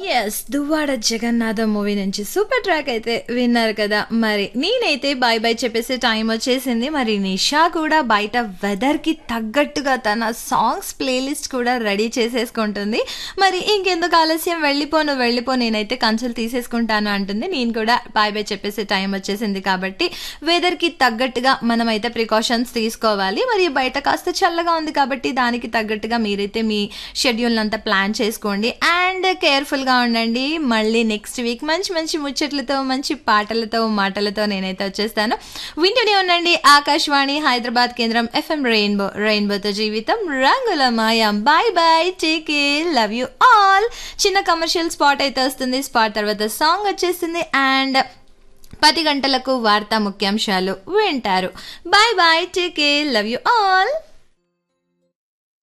yes Duvvada Jagannatha movie నుంచి super track అయితే విన్నారు కదా మరి నేనైతే బాయ్ బాయ్ చెప్పేసే టైం వచ్చేసింది మరి నిషా కూడా బయట వెదర్కి తగ్గట్టుగా తన సాంగ్స్ ప్లేలిస్ట్ కూడా రెడీ చేసేసుకుంటుంది మరి ఇంకెందుకు ఆలస్యం వెళ్ళిపోను వెళ్ళిపో నేనైతే కంచెలు తీసేసుకుంటాను అంటుంది నేను కూడా బాయ్ బాయ్ చెప్పేసే టైం వచ్చేసింది కాబట్టి వెదర్కి తగ్గట్టుగా మనమైతే ప్రికాషన్స్ తీసుకోవాలి మరి బయట కాస్త చల్లగా ఉంది కాబట్టి దానికి తగ్గట్టుగా మీరైతే మీ షెడ్యూల్ అంతా ప్లాన్ చేసుకోండి అండ్ కేర్ఫుల్గా ఉండండి మళ్ళీ నెక్స్ట్ వీక్ మంచి మంచి ముచ్చట్లతో మంచి పాటలతో మాటలతో నేనైతే వచ్చేస్తాను వింటూనే ఉండండి ఆకాశవాణి హైదరాబాద్ కేంద్రం ఎఫ్ఎం రెయిన్బో రెయిన్బోతో జీవితం రంగుల మాయం bye bye take love you all చిన్న కమర్షియల్ స్పాట్ అయితే వస్తుంది స్పాట్ తర్వాత సాంగ్ వచ్చేస్తుంది అండ్ పది గంటలకు వార్తా ముఖ్యాంశాలు వింటారు bye bye take love you all